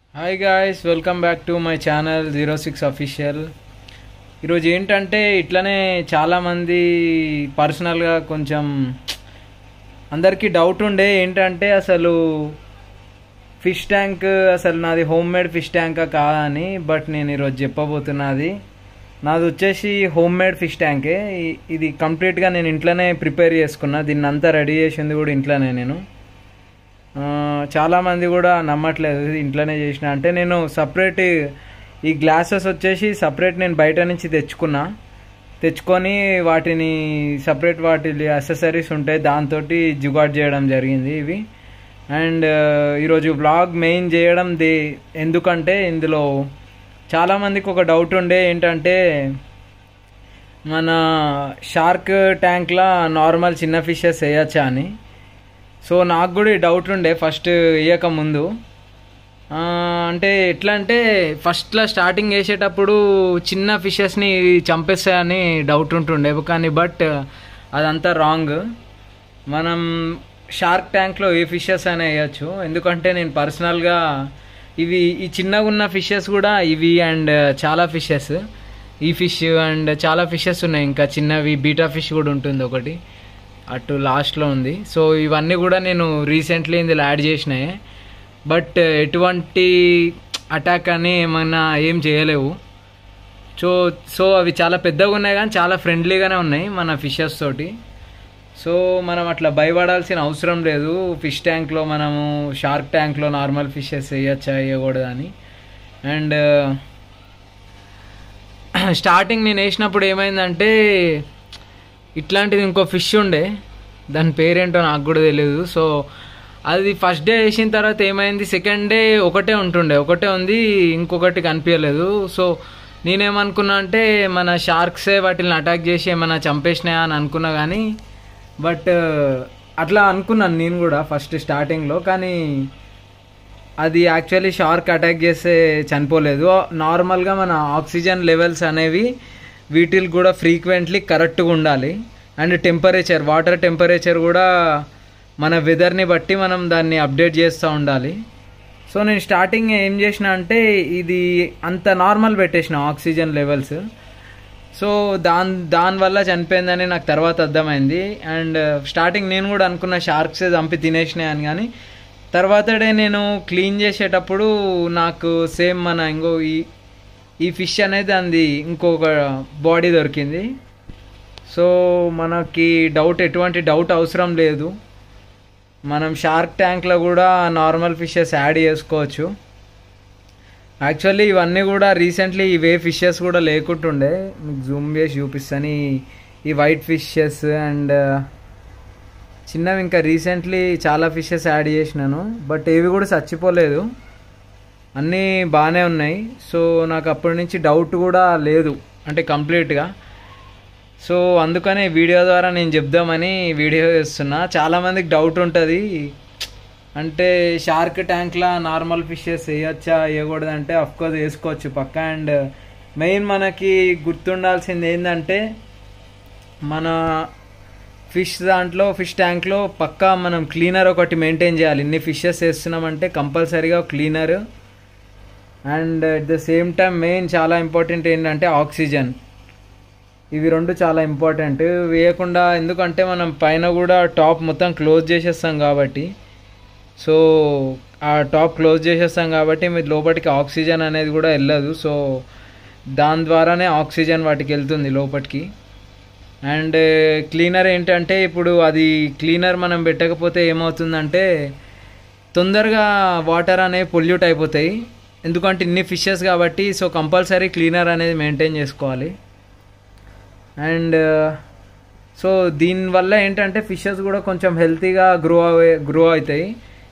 hi guys welcome back to my channel zero six official ఈరోజు ఏంటంటే ఇట్లనే చాలామంది పర్సనల్గా కొంచెం అందరికీ డౌట్ ఉండే ఏంటంటే అసలు ఫిష్ ట్యాంక్ అసలు నాది హోమ్ మేడ్ ఫిష్ ట్యాంకా కాదా అని బట్ నేను ఈరోజు చెప్పబోతున్నది నాది వచ్చేసి హోమ్ మేడ్ ఫిష్ ట్యాంకే ఇ- ఇది కంప్లీట్గా నేను ఇంట్లోనే ప్రిపేర్ చేసుకున్నా దీన్ని అంతా రెడీ చేసింది కూడా ఇంట్లోనే నేను ఆ, చాలామంది కూడా నమ్మట్లేదు ఇది ఇంట్లోనే చేసిన అంటే నేను సపరేట్ ఈ గ్లాసెస్ వచ్చేసి సపరేట్ నేను బయట నుంచి తెచ్చుకున్నా తెచ్చుకొని వాటిని సపరేట్ వాటి అసెసరీస్ ఉంటాయి దాంతో జుగాడ్ చేయడం జరిగింది ఇవి అండ్ ఈరోజు బ్లాగ్ మెయిన్ చేయడం దే ఎందుకంటే ఇందులో చాలామందికి ఒక డౌట్ ఉండే ఏంటంటే మన షార్క్ ట్యాంక్లో నార్మల్ చిన్న ఫిషెస్ వేయచ్చా అని సో నాకు కూడా ఈ డౌట్ ఉండే ఫస్ట్ వేయక ముందు ఆ, అంటే ఎట్లా అంటే ఫస్ట్లో స్టార్టింగ్ వేసేటప్పుడు చిన్న ఫిషెస్ని చంపేస్తాయని డౌట్ ఉంటుండే కానీ బట్ అదంతా రాంగ్ మనం షార్క్ ట్యాంక్లో ఏ ఫిషెస్ అయినా వేయచ్చు ఎందుకంటే నేను పర్సనల్గా ఇవి ఈ చిన్నగా ఉన్న ఫిషెస్ కూడా ఇవి అండ్ చాలా ఫిషెస్ ఈ ఫిష్ అండ్ చాలా ఫిషెస్ ఉన్నాయి ఇంకా చిన్నవి బీటా ఫిష్ కూడా ఉంటుంది ఒకటి అటు లాస్ట్లో ఉంది సో ఇవన్నీ కూడా నేను రీసెంట్లీ ఇందులో యాడ్ చేసినాయి బట్ ఎటువంటి అటాక్ అని ఏమైనా ఏం చేయలేవు సో సో అవి చాలా పెద్దగా ఉన్నాయి కానీ చాలా ఫ్రెండ్లీగానే ఉన్నాయి మన ఫిషెస్ తోటి సో మనం అట్లా భయపడాల్సిన అవసరం లేదు ఫిష్ ట్యాంక్లో మనము షార్క్ ట్యాంక్లో నార్మల్ ఫిషెస్ వేయచ్చా వేయకూడదని అండ్ స్టార్టింగ్ నేను వేసినప్పుడు ఏమైందంటే ఇట్లాంటిది ఇంకో ఫిష్ ఉండే దాని పేరేంటో నాకు కూడా తెలియదు సో అది ఫస్ట్ డే వేసిన తర్వాత ఏమైంది సెకండ్ డే ఒకటే ఉంటుండే ఒకటే ఉంది ఇంకొకటి కనిపించలేదు సో నేనేమనుకున్నా అంటే మన షార్క్సే వాటిని అటాక్ చేసి ఏమైనా చంపేసినాయా అని అనుకున్నా కానీ బట్ అట్లా అనుకున్నాను నేను కూడా ఫస్ట్ స్టార్టింగ్లో కానీ అది యాక్చువల్లీ షార్క్ అటాక్ చేస్తే చనిపోలేదు నార్మల్గా మన ఆక్సిజన్ లెవెల్స్ అనేవి వీటికి కూడా ఫ్రీక్వెంట్లీ కరెక్ట్గా ఉండాలి అండ్ టెంపరేచర్ వాటర్ టెంపరేచర్ కూడా మన వెదర్ని బట్టి మనం దాన్ని అప్డేట్ చేస్తూ ఉండాలి సో నేను స్టార్టింగ్ ఏం చేసిన అంటే ఇది అంత నార్మల్ పెట్టేసిన ఆక్సిజన్ లెవెల్స్ సో దాని దానివల్ల చనిపోయిందని నాకు తర్వాత అర్థమైంది అండ్ స్టార్టింగ్ నేను కూడా అనుకున్న షార్క్స్ చంపి తినేసినాయి అని కానీ తర్వాత డే నేను క్లీన్ చేసేటప్పుడు నాకు సేమ్ మన ఇంకో ఈ ఈ ఫిష్ అనేది అంది ఇంకొక బాడీ దొరికింది సో మనకి డౌట్ ఎటువంటి డౌట్ అవసరం లేదు మనం షార్క్ ట్యాంక్లో కూడా నార్మల్ ఫిషెస్ యాడ్ చేసుకోవచ్చు యాక్చువల్లీ ఇవన్నీ కూడా రీసెంట్లీ ఇవే ఫిషెస్ కూడా లేకుంటుండే మీకు జూమ్ చేసి చూపిస్తాను ఈ- ఈ వైట్ ఫిషెస్ అండ్ చిన్నవి ఇంకా రీసెంట్లీ చాలా ఫిషెస్ యాడ్ చేసినాను బట్ ఏవి కూడా చచ్చిపోలేదు అన్నీ బాగానే ఉన్నాయి సో నాకు అప్పటి నుంచి డౌట్ కూడా లేదు అంటే కంప్లీట్గా సో అందుకనే వీడియో ద్వారా నేను చెప్దామని వీడియో చేస్తున్నా చాలామందికి డౌట్ ఉంటుంది అంటే షార్క్ ట్యాంక్లా నార్మల్ ఫిషెస్ వేయచ్చా వేయకూడదు అంటే అఫ్కోర్స్ వేసుకోవచ్చు పక్క అండ్ మెయిన్ మనకి గుర్తుండాల్సింది ఏంటంటే మన ఫిష్ దాంట్లో ఫిష్ ట్యాంక్లో పక్కా మనం క్లీనర్ ఒకటి మెయింటైన్ చేయాలి ఇన్ని ఫిషెస్ వేస్తున్నామంటే కంపల్సరీగా cleaner and at the same time main చాలా ఇంపార్టెంట్ ఏంటంటే ఆక్సిజన్ ఇవి రెండు చాలా ఇంపార్టెంట్ వేయకుండా ఎందుకంటే మనం పైన కూడా టాప్ మొత్తం క్లోజ్ చేసేస్తాం కాబట్టి సో ఆ టాప్ క్లోజ్ చేసేస్తాం కాబట్టి మీ లోపలికి ఆక్సిజన్ అనేది కూడా వెళ్ళదు సో దాని ద్వారానే ఆక్సిజన్ వాటికి వెళ్తుంది లోపలికి అండ్ క్లీనర్ ఏంటంటే ఇప్పుడు అది క్లీనర్ మనం పెట్టకపోతే ఏమవుతుందంటే తొందరగా వాటర్ అనేవి పొల్యూట్ అయిపోతాయి ఎందుకంటే ఇన్ని ఫిషెస్ కాబట్టి సో కంపల్సరీ క్లీనర్ అనేది మెయింటైన్ చేసుకోవాలి అండ్ సో దీనివల్ల ఏంటంటే ఫిషెస్ కూడా కొంచెం హెల్తీగా గ్రో అవే గ్రో అవుతాయి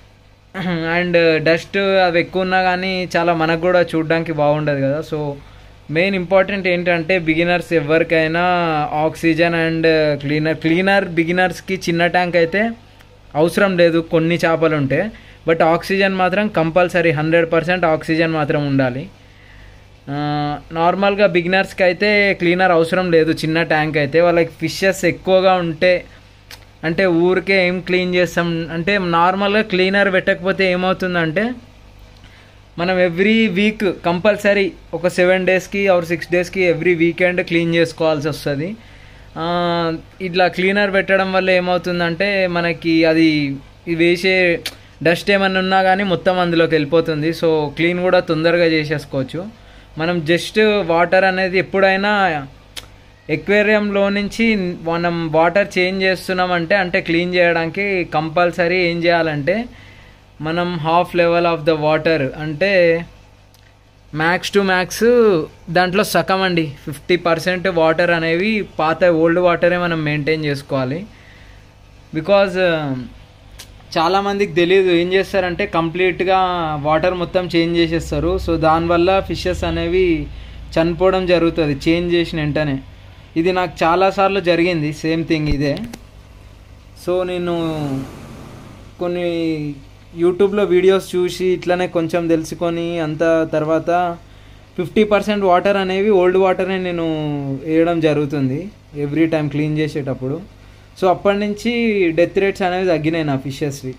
అండ్ డస్ట్ అవి ఎక్కువ ఉన్నా కానీ చాలా మనకు కూడా చూడడానికి బాగుండదు కదా సో మెయిన్ ఇంపార్టెంట్ ఏంటంటే బిగినర్స్ ఎవరికైనా ఆక్సిజన్ అండ్ క్లీనర్ క్లీనర్ బిగినర్స్కి చిన్న ట్యాంక్ అయితే అవసరం లేదు కొన్ని చేపలు ఉంటే బట్ ఆక్సిజన్ మాత్రం కంపల్సరీ హండ్రెడ్ పర్సెంట్ ఆక్సిజన్ మాత్రం ఉండాలి ఆ, నార్మల్గా బిగినర్స్కి అయితే క్లీనర్ అవసరం లేదు చిన్న ట్యాంక్ అయితే వాళ్ళకి ఫిషెస్ ఎక్కువగా ఉంటే అంటే ఊరికే ఏం క్లీన్ చేస్తాం అంటే నార్మల్గా క్లీనర్ పెట్టకపోతే ఏమవుతుందంటే మనం ఎవ్రీ వీక్ కంపల్సరీ ఒక సెవెన్ డేస్కి ఆర్ సిక్స్ డేస్కి ఎవ్రీ వీకెండ్ క్లీన్ చేసుకోవాల్సి వస్తుంది ఆ, ఇట్లా క్లీనర్ పెట్టడం వల్ల ఏమవుతుందంటే మనకి అది ఇది వేసే డస్ట్ ఏమన్నా ఉన్నా కానీ మొత్తం అందులోకి వెళ్ళిపోతుంది సో క్లీన్ కూడా తొందరగా చేసేసుకోవచ్చు మనం జస్ట్ వాటర్ అనేది ఎప్పుడైనా ఎక్వేరియంలో నుంచి మనం వాటర్ చేంజ్ చేస్తున్నామంటే అంటే క్లీన్ చేయడానికి కంపల్సరీ ఏం చేయాలంటే మనం half level of the water అంటే మ్యాక్స్ టు మ్యాక్స్ దాంట్లో సగం అండి ఫిఫ్టీ పర్సెంట్ వాటర్ అనేవి పాత ఓల్డ్ వాటరే మనం మెయింటైన్ చేసుకోవాలి బికాజ్ చాలామందికి తెలియదు ఏం చేస్తారంటే కంప్లీట్గా వాటర్ మొత్తం చేంజ్ చేసేస్తారు సో దానివల్ల ఫిషెస్ అనేవి చనిపోవడం జరుగుతుంది చేంజ్ చేసిన వెంటనే ఇది నాకు చాలాసార్లు జరిగింది సేమ్ థింగ్ ఇదే సో నేను కొన్ని యూట్యూబ్లో వీడియోస్ చూసి ఇట్లనే కొంచెం తెలుసుకొని అంత తర్వాత ఫిఫ్టీ పర్సెంట్ వాటర్ అనేవి ఓల్డ్ వాటరే నేను వేయడం జరుగుతుంది ఎవ్రీ టైం క్లీన్ చేసేటప్పుడు సో అప్పటి నుంచి డెత్ రేట్స్ అనేవి తగ్గినాయి నా ఫిషెస్వి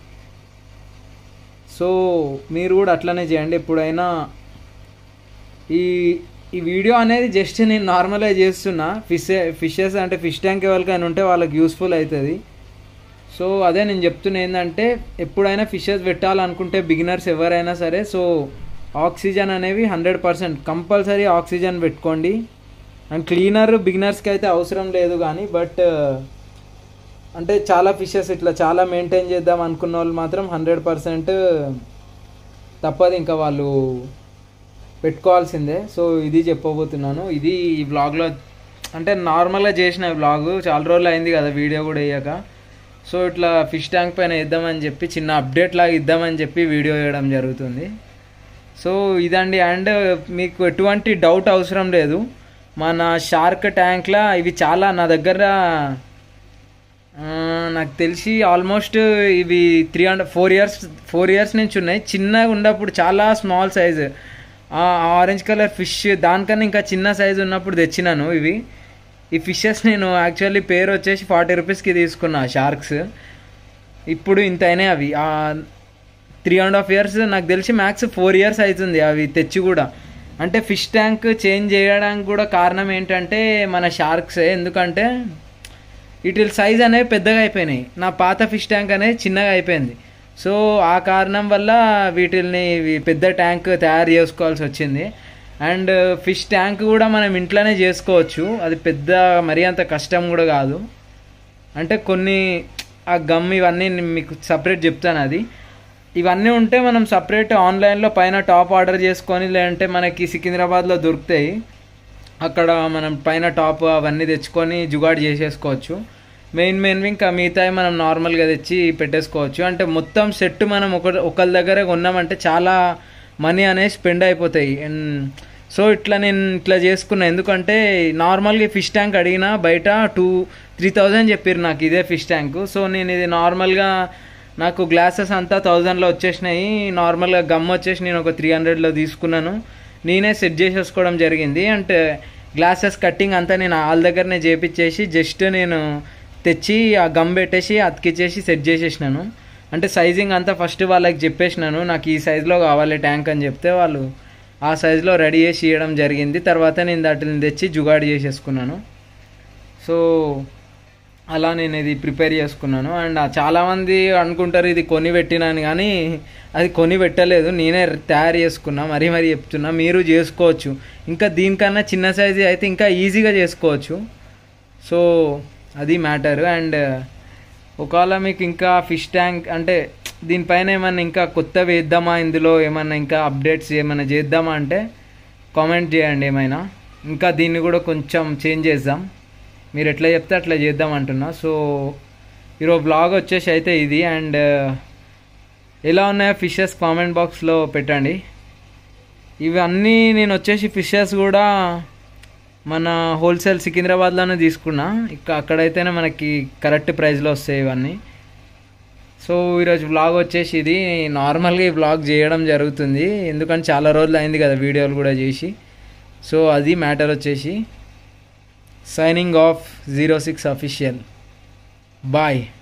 సో మీరు కూడా అట్లనే చేయండి ఎప్పుడైనా ఈ ఈ వీడియో అనేది జస్ట్ నేను నార్మల్గా చేస్తున్నా ఫిష్ ఫిషెస్ అంటే ఫిష్ ట్యాంక్ ఎవరికైనా ఉంటే వాళ్ళకి యూస్ఫుల్ అవుతుంది సో అదే నేను చెప్తున్నా ఏంటంటే ఎప్పుడైనా ఫిషెస్ పెట్టాలనుకుంటే బిగినర్స్ ఎవరైనా సరే సో ఆక్సిజన్ అనేవి హండ్రెడ్ పర్సెంట్ కంపల్సరీ ఆక్సిజన్ పెట్టుకోండి అండ్ క్లీనర్ బిగినర్స్కి అయితే అవసరం లేదు కానీ బట్ అంటే చాలా ఫిషెస్ ఇట్లా చాలా మెయింటైన్ చేద్దాం అనుకున్న వాళ్ళు మాత్రం హండ్రెడ్ పర్సెంట్ తప్పదు ఇంకా వాళ్ళు పెట్టుకోవాల్సిందే సో ఇది చెప్పబోతున్నాను ఇది ఈ వ్లాగ్లో అంటే నార్మల్గా చేసిన వ్లాగ్ చాలా రోజులు అయింది కదా వీడియో కూడా వేయక సో ఇట్లా ఫిష్ ట్యాంక్ పైన ఇద్దామని చెప్పి చిన్న అప్డేట్ లాగా ఇద్దామని చెప్పి వీడియో వేయడం జరుగుతుంది సో ఇదండి అండ్ మీకు ఎటువంటి డౌట్ అవసరం లేదు మన షార్క్ ట్యాంక్లో ఇవి చాలా నా దగ్గర ఆ, నాకు తెలిసి ఆల్మోస్ట్ ఇవి three hundred four years four years నుంచి ఉన్నాయి చిన్నగా ఉన్నప్పుడు చాలా small size orange colour fish దానికన్నా ఇంకా చిన్న సైజు ఉన్నప్పుడు తెచ్చినాను ఇవి ఈ ఫిషెస్ నేను యాక్చువల్లీ పేరు వచ్చేసి ఫార్టీ రూపీస్కి తీసుకున్నా షార్క్స్ ఇప్పుడు ఇంత అయినాయి అవి త్రీ అండ్ హాఫ్ ఇయర్స్ నాకు తెలిసి మ్యాక్స్ ఫోర్ ఇయర్స్ అవుతుంది అవి తెచ్చి కూడా అంటే ఫిష్ ట్యాంక్ చేంజ్ చేయడానికి కూడా కారణం ఏంటంటే మన షార్క్సే ఎందుకంటే వీటి సైజ్ అనేవి పెద్దగా అయిపోయినాయి నా పాత ఫిష్ ట్యాంక్ అనేది చిన్నగా అయిపోయింది సో ఆ కారణం వల్ల వీటిల్ని ఇవి పెద్ద ట్యాంక్ తయారు చేసుకోవాల్సి వచ్చింది అండ్ ఫిష్ ట్యాంక్ కూడా మనం ఇంట్లోనే చేసుకోవచ్చు అది పెద్ద మరీ అంత కష్టం కూడా కాదు అంటే కొన్ని ఆ గమ్ ఇవన్నీ నేను మీకు సపరేట్ చెప్తాను అది ఇవన్నీ ఉంటే మనం సపరేట్ ఆన్లైన్లో పైన టాప్ ఆర్డర్ చేసుకొని లేదంటే మనకి సికింద్రాబాద్లో దొరుకుతాయి అక్కడ మనం పైన టాప్ అవన్నీ తెచ్చుకొని జుగాడు చేసేసుకోవచ్చు మెయిన్ మెయిన్ ఇంకా మిగతాయి మనం నార్మల్గా తెచ్చి పెట్టేసుకోవచ్చు అంటే మొత్తం సెట్ మనం ఒక ఒకరి దగ్గర కొన్నామంటే చాలా మనీ అనేది స్పెండ్ అయిపోతాయి అండ్ సో ఇట్లా నేను ఇట్లా చేసుకున్నా ఎందుకంటే నార్మల్గా ఫిష్ ట్యాంక్ అడిగినా బయట టూ త్రీ థౌజండ్ చెప్పారు నాకు ఇదే ఫిష్ ట్యాంక్ సో నేను ఇది నార్మల్గా నాకు గ్లాసెస్ అంతా థౌజండ్లో వచ్చేసినాయి నార్మల్గా గమ్ వచ్చేసి నేను ఒక త్రీ హండ్రెడ్లో తీసుకున్నాను నేనే సెట్ చేసేసుకోవడం జరిగింది అంటే గ్లాసెస్ కట్టింగ్ అంతా నేను వాళ్ళ దగ్గరనే చేపించేసి జస్ట్ నేను తెచ్చి ఆ గమ్ పెట్టేసి అతికిచ్చేసి సెట్ చేసేసినాను అంటే సైజింగ్ అంతా ఫస్ట్ వాళ్ళకి చెప్పేసినాను నాకు ఈ సైజులో కావాలి ట్యాంక్ అని చెప్తే వాళ్ళు ఆ సైజులో రెడీ చేసి ఇవ్వడం జరిగింది తర్వాత నేను వాటిని తెచ్చి జుగాడు చేసేసుకున్నాను సో అలా నేను ఇది ప్రిపేర్ చేసుకున్నాను అండ్ చాలామంది అనుకుంటారు ఇది కొని పెట్టినాను కానీ అది కొని పెట్టలేదు నేనే తయారు చేసుకున్నా మరీ మరీ చెప్తున్నా మీరు చేసుకోవచ్చు ఇంకా దీనికన్నా చిన్న సైజు అయితే ఇంకా ఈజీగా చేసుకోవచ్చు సో అది మ్యాటర్ అండ్ ఒకవేళ మీకు ఇంకా ఫిష్ ట్యాంక్ అంటే దీనిపైన ఏమన్నా ఇంకా కొత్త వేద్దామా ఇందులో ఏమన్నా ఇంకా అప్డేట్స్ ఏమైనా చేద్దామా అంటే కామెంట్ చేయండి ఏమైనా ఇంకా దీన్ని కూడా కొంచెం చేంజ్ చేద్దాం మీరు ఎట్లా చెప్తే అట్లా చేద్దాం అంటున్నా సో ఈరోజు బ్లాగ్ వచ్చేసి అయితే ఇది అండ్ ఎలా ఉన్నాయో ఫిషెస్ కామెంట్ బాక్స్లో పెట్టండి ఇవన్నీ నేను వచ్చేసి ఫిషెస్ కూడా మన హోల్సేల్ సికింద్రాబాద్లోనే తీసుకున్నా ఇక అక్కడైతేనే మనకి కరెక్ట్ ప్రైస్లో వస్తాయి ఇవన్నీ సో ఈరోజు వ్లాగ్ వచ్చేసి ఇది నార్మల్గా ఈ వ్లాగ్ చేయడం జరుగుతుంది ఎందుకంటే చాలా రోజులు అయింది కదా వీడియోలు కూడా చేసి సో అది మ్యాటర్ వచ్చేసి signing off zero six official bye